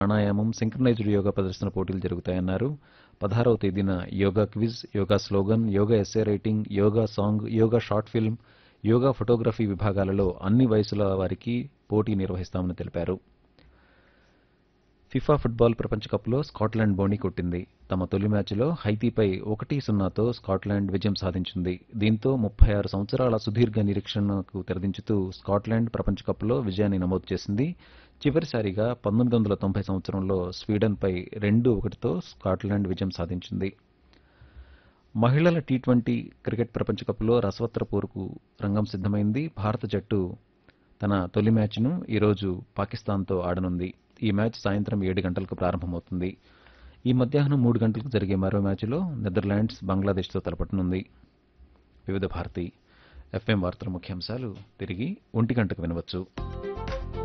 ప్రాణాయామం సింక్రనైజ్డ్ యోగా ప్రదర్శన పోటీలు జరుగుతాయన్నారు పదహారవ తేదీన yoga quiz yoga slogan yoga essay writing yoga song yoga short film yoga photography విభాగాలలో అన్ని వయసుల వారికి పోటీ నిర్వహిస్తామని తెలిపారు ఫిఫా ఫుట్బాల్ ప్రపంచ కప్లో స్కాట్లాండ్ బోణి కొట్టింది తమ తొలి మ్యాచ్లో హైతీపై ఒకటి సున్నాతో స్కాట్లాండ్ విజయం సాధించింది దీంతో ముప్పై ఆరు సంవత్సరాల సుదీర్ఘ నిరీక్షణకు తెరదించుతూ స్కాట్లాండ్ ప్రపంచ కప్లో విజయాన్ని నమోదు చేసింది చివరిసారిగా పంతొమ్మిది వందల తొంభై సంవత్సరంలో స్వీడన్పై రెండు ఒకటితో స్కాట్లాండ్ విజయం సాధించింది మహిళల టీ ట్వంటీ క్రికెట్ ప్రపంచ కప్లో రసవత్ర పోరుకు రంగం సిద్ధమైంది భారత జట్టు తన తొలి మ్యాచ్ను ఈరోజు పాకిస్తాన్తో ఆడనుంది ఈ మ్యాచ్ సాయంత్రం ఏడు గంటలకు ప్రారంభమవుతుంది ఈ మధ్యాహ్నం మూడు గంటలకు జరిగే మరో మ్యాచ్లో నెదర్లాండ్స్ బంగ్లాదేశ్తో తలపట్టనుంది వివిధ భారతి ఎఫ్ఎం వార్తల ముఖ్యాంశాలు తిరిగి ఒంటి గంటకు వినవచ్చు